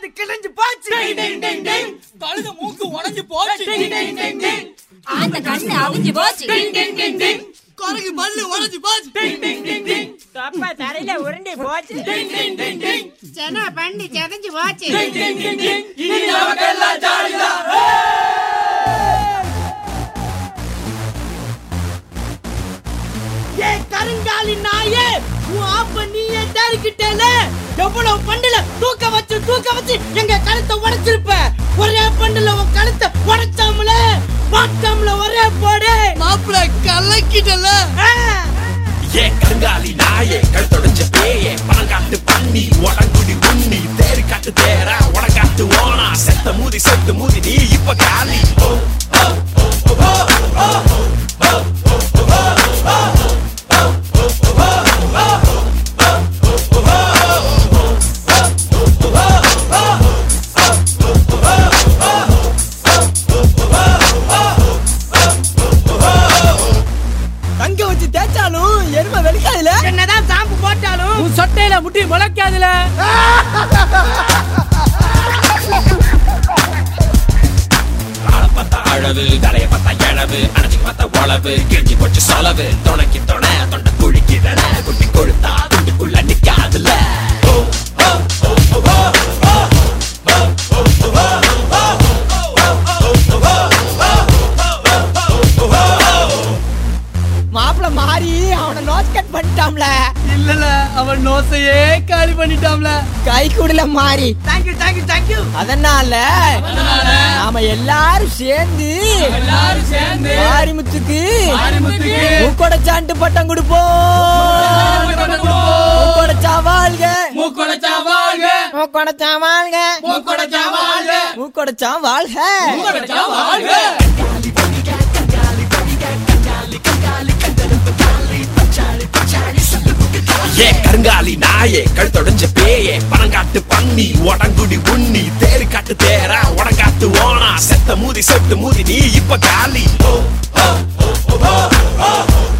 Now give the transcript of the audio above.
காது கிழிஞ்சு போச்சு கழுத மூக்கு உடைஞ்சு போச்சு அந்த கண்ணு அவிஞ்சு போச்சு குரங்கு பல்லு உடைஞ்சு போச்சு தொப்ப தரையில உருண்டு போச்சு சென பண்ணி செதஞ்சு போச்சு இனி நமக்கெல்லாம் ஜாலிதான் ஏ கருங்காலி நாயே உன் ஆப்ப நீயே தேடிக்கிட்டேல எவ்வளவு பண்டுல தூக்க வச்சு தூக்க வச்சு எங்க கழுத்தை உடைச்சிருப்ப ஒரே பண்டுல உன் கழுத்தை உடைச்சாமல பாட்டாமல ஒரே போடு மாப்பிள கலக்கிட்டல ஆ. ஏ கருங்காலி நாயே கழுத்தொடைஞ்ச பேயே பணங்காட்டு பண்ணி உடங்குடி உண்ணி தேரு காட்டு தேரா உடங்காட்டு ஓனா செத்த மூதி செத்து மூதி நீ இப்ப காலி ஓ, ஓ, ஓ, ஓ, ஓ, ஓ, ஓ, ஓ, ஓ. தங்க வச்சு தேய்ச்சாலும் எருமை வெளிக்காதுல என்னதான் சாம்பு போட்டாலும் உன் சொட்டையில முட்டி முளைக்காதுல ஆளை பார்த்தா அழகு தலைய பார்த்தா எழவு அணைச்சு பார்த்தா உழவு கிழிஞ்சு போச்சு சொலவு துணைக்கு துணை தொண்டை குழிக்கிறன குட்டி கொழுத்தா துண்டுக்குள்ள நிக்காதுல ஓ, ஓ, ஓ, ஓ, ஓ, ஓ. மாப்பிள மாறி அவன நோஸ் கட் பண்ணிட்டாம்ல இல்லல அவன் நோசையே காலி பண்ணிட்டாம்ல கை கூடல மாறி தேங்க்யூ தேங்க்யூ தேங்க்யூ அதனால நாம எல்லாரும் சேர்ந்து எல்லாரும் சேர்ந்து மாரிமுத்துக்கு மாரிமுத்துக்கு மூக்கொடைச்சான்ட்டு பட்டம் கொடுப்போம் மூக்கொடைச்சா வாழ்க மூக்கொடைச்சா வாழ்க மூக்கொடைச்சா வாழ்க மூக்கொடைச்சா வாழ்க மூக்கொடைச்சா வாழ்க மூக்கொடைச்சா வாழ்க ஏ கருங்காலி நாயே கழுத்தொடைஞ்ச பேயே பணங்காட்டு பண்ணி உடங்குடி உண்ணி தேரு காட்டு தேரா உடங்காட்டு ஓனா செத்த மூதி செத்து மூதி நீ இப்ப காலி ஓ, ஓ, ஓ, ஓ, ஓ, ஓ.